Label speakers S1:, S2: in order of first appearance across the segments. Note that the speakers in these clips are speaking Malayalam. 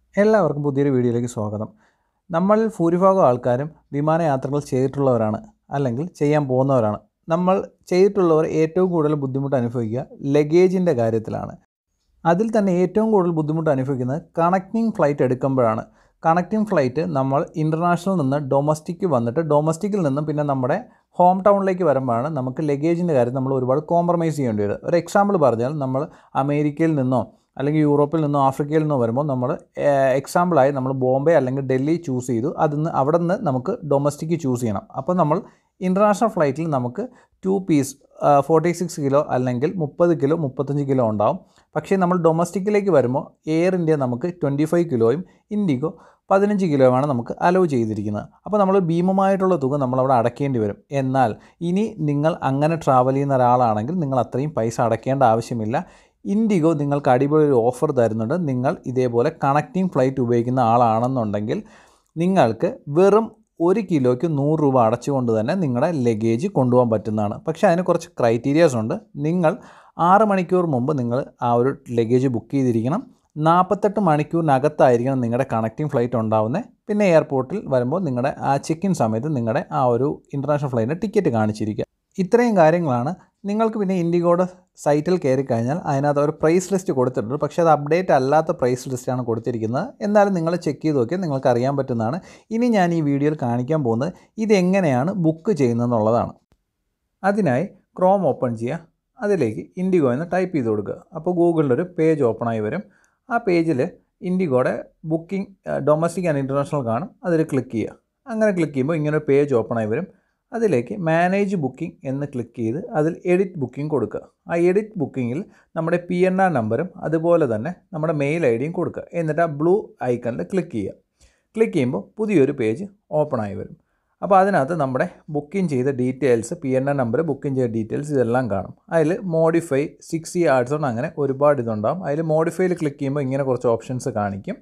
S1: എല്ലാവർക്കും പുതിയൊരു വീഡിയോയിലേക്ക് സ്വാഗതം നമ്മളിൽ ഭൂരിഭാഗം ആൾക്കാരും വിമാനയാത്രകൾ ചെയ്തിട്ടുള്ളവരാണ് അല്ലെങ്കിൽ ചെയ്യാൻ പോകുന്നവരാണ് നമ്മൾ ചെയ്തിട്ടുള്ളവർ ഏറ്റവും കൂടുതൽ ബുദ്ധിമുട്ട് അനുഭവിക്കുക ലഗേജിൻ്റെ കാര്യത്തിലാണ് അതിൽ തന്നെ ഏറ്റവും കൂടുതൽ ബുദ്ധിമുട്ട് അനുഭവിക്കുന്നത് കണക്റ്റിംഗ് ഫ്ലൈറ്റ് എടുക്കുമ്പോഴാണ് കണക്റ്റിംഗ് ഫ്ലൈറ്റ് നമ്മൾ ഇൻ്റർനാഷണൽ നിന്ന് ഡൊമസ്റ്റിക്ക് വന്നിട്ട് ഡൊമസ്റ്റിക്കിൽ നിന്നും പിന്നെ നമ്മുടെ ഹോം ടൗണിലേക്ക് വരുമ്പോഴാണ് നമുക്ക് ലഗേജിൻ്റെ കാര്യം നമ്മൾ ഒരുപാട് കോംപ്രമൈസ് ചെയ്യേണ്ടി വരും ഒരു എക്സാമ്പിൾ പറഞ്ഞാൽ നമ്മൾ അമേരിക്കയിൽ നിന്നോ അല്ലെങ്കിൽ യൂറോപ്പിൽ നിന്നോ ആഫ്രിക്കയിൽ നിന്നോ വരുമ്പോൾ നമ്മൾ എക്സാമ്പിളായി നമ്മൾ ബോംബെ അല്ലെങ്കിൽ ഡൽഹി ചൂസ് ചെയ്തു അതിൽ നിന്ന് അവിടെ നിന്ന് നമുക്ക് ഡൊമസ്റ്റിക്ക് ചൂസ് ചെയ്യണം അപ്പോൾ നമ്മൾ ഇൻ്റർനാഷണൽ ഫ്ലൈറ്റിൽ നമുക്ക് two piece forty six kilo അല്ലെങ്കിൽ മുപ്പത് കിലോ മുപ്പത്തഞ്ച് കിലോ ഉണ്ടാവും പക്ഷേ നമ്മൾ ഡൊമസ്റ്റിക്കിലേക്ക് വരുമ്പോൾ എയർ ഇന്ത്യ നമുക്ക് ട്വൻറ്റി ഫൈവ് കിലോയും ഇൻഡിഗോ പതിനഞ്ച് കിലോയുമാണ് നമുക്ക് അലോ ചെയ്തിരിക്കുന്നത് അപ്പോൾ നമ്മൾ ഭീമമായിട്ടുള്ള തുക നമ്മളവിടെ അടയ്ക്കേണ്ടി വരും എന്നാൽ ഇനി നിങ്ങൾ അങ്ങനെ ട്രാവൽ ചെയ്യുന്ന ഒരാളാണെങ്കിൽ നിങ്ങൾ അത്രയും പൈസ അടയ്ക്കേണ്ട ആവശ്യമില്ല ഇൻഡിഗോ നിങ്ങൾക്ക് അടിപൊളി ഒരു ഓഫർ തരുന്നുണ്ട് നിങ്ങൾ ഇതേപോലെ കണക്റ്റിംഗ് ഫ്ലൈറ്റ് ഉപയോഗിക്കുന്ന ആളാണെന്നുണ്ടെങ്കിൽ നിങ്ങൾക്ക് വെറും ഒരു കിലോയ്ക്ക് നൂറ് രൂപ അടച്ചുകൊണ്ട് തന്നെ നിങ്ങളുടെ ലഗേജ് കൊണ്ടുപോകാൻ പറ്റുന്നതാണ് പക്ഷേ അതിന് കുറച്ച് ക്രൈറ്റീരിയാസ് ഉണ്ട് നിങ്ങൾ ആറ് മണിക്കൂർ മുമ്പ് നിങ്ങൾ ആ ഒരു ലഗേജ് ബുക്ക് ചെയ്തിരിക്കണം നാൽപ്പത്തെട്ട് മണിക്കൂറിനകത്തായിരിക്കണം നിങ്ങളുടെ കണക്റ്റിംഗ് ഫ്ലൈറ്റ് ഉണ്ടാവുന്നത് പിന്നെ എയർപോർട്ടിൽ വരുമ്പോൾ നിങ്ങളുടെ ആ ചെക്ക് ഇൻ സമയത്ത് നിങ്ങളുടെ ആ ഒരു ഇൻ്റർനാഷണൽ ഫ്ലൈറ്റിൻ്റെ ടിക്കറ്റ് കാണിച്ചിരിക്കുക ഇത്രയും കാര്യങ്ങളാണ് നിങ്ങൾക്ക് പിന്നെ ഇൻഡിഗോയുടെ സൈറ്റിൽ കയറി കഴിഞ്ഞാൽ അതിനകത്ത് ഒരു പ്രൈസ് ലിസ്റ്റ് കൊടുത്തിട്ടുണ്ട് പക്ഷേ അത് അപ്ഡേറ്റ് അല്ലാത്ത പ്രൈസ് ലിസ്റ്റാണ് കൊടുത്തിരിക്കുന്നത് എന്നാലും നിങ്ങൾ ചെക്ക് ചെയ്ത് നോക്കിയാൽ നിങ്ങൾക്ക് അറിയാൻ പറ്റുന്നതാണ് ഇനി ഞാൻ ഈ വീഡിയോയിൽ കാണിക്കാൻ പോകുന്നത് ഇതെങ്ങനെയാണ് ബുക്ക് ചെയ്യുന്നതെന്നുള്ളതാണ് അതിനായി ക്രോം ഓപ്പൺ ചെയ്യുക അതിലേക്ക് ഇൻഡിഗോ എന്ന് ടൈപ്പ് ചെയ്ത് കൊടുക്കുക അപ്പോൾ ഗൂഗിളിലൊരു പേജ് ഓപ്പണായി വരും ആ പേജിൽ ഇൻഡിഗോയുടെ ബുക്കിംഗ് ഡൊമസ്റ്റിക് ആൻഡ് ഇൻ്റർനാഷണൽ കാണും അതിൽ ക്ലിക്ക് ചെയ്യുക അങ്ങനെ ക്ലിക്ക് ചെയ്യുമ്പോൾ ഇങ്ങനെ ഒരു പേജ് ഓപ്പണായി വരും അതിലേക്ക് മാനേജ് ബുക്കിംഗ് എന്ന് ക്ലിക്ക് ചെയ്ത് അതിൽ എഡിറ്റ് ബുക്കിംഗ് കൊടുക്കുക ആ എഡിറ്റ് ബുക്കിങ്ങിൽ നമ്മുടെ പി എൻ ആർ നമ്പറും അതുപോലെ തന്നെ നമ്മുടെ മെയിൽ ഐ ഡിയും കൊടുക്കുക എന്നിട്ട് ആ ബ്ലൂ ഐക്കണിൽ ക്ലിക്ക് ചെയ്യുക ക്ലിക്ക് ചെയ്യുമ്പോൾ പുതിയൊരു പേജ് ഓപ്പൺ ആയി വരും അപ്പോൾ അതിനകത്ത് നമ്മുടെ ബുക്കിംഗ് ചെയ്ത details P N R number booking ചെയ്ത ഡീറ്റെയിൽസ് ഇതെല്ലാം കാണും അതിൽ മോഡിഫൈ സിക്സ് ഇ ആർട്സ് കൊണ്ട് അങ്ങനെ ഒരുപാട് ഇതുണ്ടാകും അതിൽ മോഡിഫൈയിൽ ക്ലിക്ക് ചെയ്യുമ്പോൾ ഇങ്ങനെ കുറച്ച് ഓപ്ഷൻസ് കാണിക്കും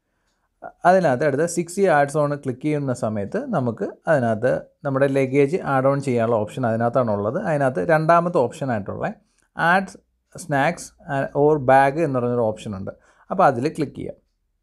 S1: അതിനകത്ത് അടുത്ത six E adds on click ചെയ്യുന്ന സമയത്ത് നമുക്ക് അതിനകത്ത് നമ്മുടെ ലഗേജ് ആഡ് ഓൺ ചെയ്യാനുള്ള ഓപ്ഷൻ അതിനകത്താണ് ഉള്ളത് അതിനകത്ത് രണ്ടാമത്തെ ഓപ്ഷനായിട്ടുള്ള ആഡ് സ്നാക്സ് ഓർ ബാഗ് എന്ന് പറഞ്ഞൊരു ഓപ്ഷൻ ഉണ്ട് അപ്പോൾ അതിൽ ക്ലിക്ക് ചെയ്യാം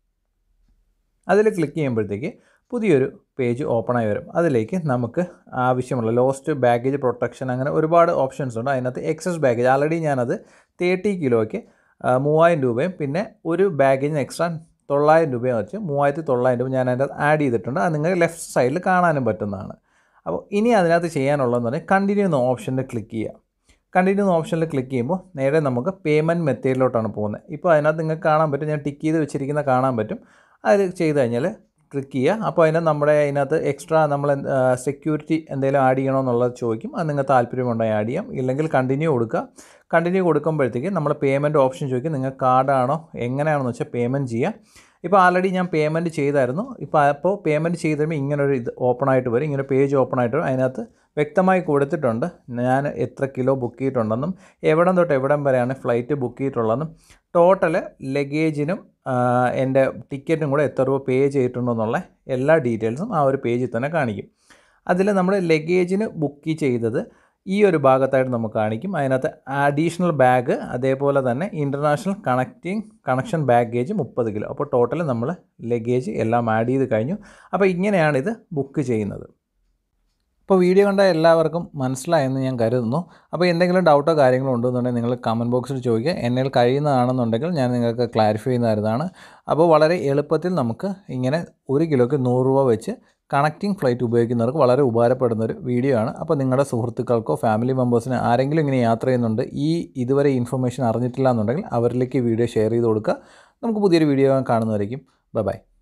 S1: അതിൽ ക്ലിക്ക് ചെയ്യുമ്പോഴത്തേക്ക് പുതിയൊരു പേജ് ഓപ്പണായി വരും അതിലേക്ക് നമുക്ക് ആവശ്യമുള്ള ലോസ്റ്റ് ബാഗേജ് പ്രൊട്ടക്ഷൻ അങ്ങനെ ഒരുപാട് ഓപ്ഷൻസ് ഉണ്ട് അതിനകത്ത് എക്സസ് ബാഗേജ് ആൾറെഡി ഞാനത് തേർട്ടി കിലോയ്ക്ക് മൂവായിരം രൂപയും പിന്നെ ഒരു ബാഗേജിന് എക്സ്ട്രാ തൊള്ളായിരം രൂപ വെച്ച് മൂവായിരത്തി തൊള്ളായിരം രൂപ ഞാൻ അതിൻ്റെ ആഡ് ചെയ്തിട്ടുണ്ട് അത് നിങ്ങൾക്ക് ലെഫ്റ്റ് സൈഡിൽ കാണാനും പറ്റുന്നതാണ് അപ്പോൾ ഇനി അതിനകത്ത് ചെയ്യാനുള്ളതെന്ന് പറഞ്ഞാൽ കണ്ടിന്യൂ എന്ന ഓപ്ഷനിൽ ക്ലിക്ക് ചെയ്യുക കണ്ടിന്യൂ എന്ന ഓപ്ഷനിൽ ക്ലിക്ക് ചെയ്യുമ്പോൾ നേരെ നമുക്ക് പേയ്മെൻറ്റ് മെത്തേഡിലോട്ടാണ് പോകുന്നത് ഇപ്പോൾ അതിനകത്ത് നിങ്ങൾക്ക് കാണാൻ പറ്റും ഞാൻ ടിക്ക് ചെയ്ത് വെച്ചിരിക്കുന്ന കാണാൻ പറ്റും അത് ചെയ്ത് കഴിഞ്ഞാൽ ക്ലിക്ക് ചെയ്യുക അപ്പോൾ അതിന് നമ്മുടെ അതിനകത്ത് എക്സ്ട്രാ നമ്മൾ സെക്യൂരിറ്റി എന്തെങ്കിലും ആഡ് ചെയ്യണമെന്നുള്ളത് ചോദിക്കും അത് നിങ്ങൾക്ക് താല്പര്യമുണ്ടെങ്കിൽ ആഡ് ചെയ്യാം ഇല്ലെങ്കിൽ കണ്ടിന്യൂ കൊടുക്കുക കണ്ടിന്യൂ കൊടുക്കുമ്പോഴത്തേക്ക് നമ്മൾ പേയ്മെൻറ്റ് ഓപ്ഷൻ ചോദിക്കും നിങ്ങൾ കാർഡാണോ എങ്ങനെയാണെന്ന് വെച്ചാൽ പേയ്മെൻറ്റ് ചെയ്യുക ഇപ്പോൾ ആൾറെഡി ഞാൻ പേയ്മെൻറ്റ് ചെയ്തായിരുന്നു ഇപ്പോൾ അപ്പോൾ പേയ്മെൻറ്റ് ചെയ്ത് കഴിയുമ്പോൾ ഇങ്ങനൊരു ഇത് ഓപ്പൺ ആയിട്ട് വരും ഇങ്ങനെ പേജ് ഓപ്പൺ ആയിട്ട് വരും അതിനകത്ത് വ്യക്തമായി കൊടുത്തിട്ടുണ്ട് ഞാൻ എത്ര കിലോ ബുക്ക് ചെയ്തിട്ടുണ്ടെന്നും എവിടം തൊട്ട് എവിടം വരെയാണ് ഫ്ലൈറ്റ് ബുക്ക് ചെയ്തിട്ടുള്ളതെന്നും ടോട്ടൽ ലഗേജിനും എൻ്റെ ടിക്കറ്റും കൂടെ എത്ര രൂപ പേ ചെയ്തിട്ടുണ്ടെന്നുള്ള എല്ലാ ഡീറ്റെയിൽസും ആ ഒരു പേജിൽ തന്നെ കാണിക്കും അതിൽ നമ്മൾ ലഗേജിന് ബുക്ക് ചെയ്തത് ഈ ഒരു ഭാഗത്തായിട്ട് നമുക്ക് കാണിക്കും അതിനകത്ത് അഡീഷണൽ ബാഗ് അതേപോലെ തന്നെ ഇൻ്റർനാഷണൽ കണക്റ്റിംഗ് കണക്ഷൻ ബാഗേജ് മുപ്പത് കിലോ അപ്പോൾ ടോട്ടൽ നമ്മൾ ലഗേജ് എല്ലാം ആഡ് ചെയ്ത് കഴിഞ്ഞു അപ്പോൾ ഇങ്ങനെയാണ് ഇത് ബുക്ക് ചെയ്യുന്നത് അപ്പോൾ വീഡിയോ കണ്ട എല്ലാവർക്കും മനസ്സിലായെന്ന് ഞാൻ കരുതുന്നു അപ്പോൾ എന്തെങ്കിലും ഡൗട്ടോ കാര്യങ്ങളോ ഉണ്ടെന്നുണ്ടെങ്കിൽ നിങ്ങൾ കമൻറ്റ് ബോക്സിൽ ചോദിക്കുക എന്നാൽ കഴിയുന്നതാണെന്നുണ്ടെങ്കിൽ ഞാൻ നിങ്ങൾക്ക് ക്ലാരിഫൈ ചെയ്യുന്ന തരുന്നതാണ് അപ്പോൾ വളരെ എളുപ്പത്തിൽ നമുക്ക് ഇങ്ങനെ ഒരു കിലോയ്ക്ക് നൂറ് രൂപ വെച്ച് കണക്റ്റിംഗ് ഫ്ലൈറ്റ് ഉപയോഗിക്കുന്നവർക്ക് വളരെ ഉപകാരപ്പെടുന്ന ഒരു വീഡിയോ ആണ് അപ്പോൾ നിങ്ങളുടെ സുഹൃത്തുക്കൾക്കോ ഫാമിലി മെമ്പേഴ്സിന് ആരെങ്കിലും ഇങ്ങനെ യാത്ര ചെയ്യുന്നുണ്ട് ഈ ഇതുവരെ ഇൻഫർമേഷൻ അറിഞ്ഞിട്ടില്ല എന്നുണ്ടെങ്കിൽ അവരിലേക്ക് വീഡിയോ ഷെയർ ചെയ്ത് കൊടുക്കുക നമുക്ക് പുതിയൊരു വീഡിയോ കാണുന്നവരേക്കും ബൈ ബൈ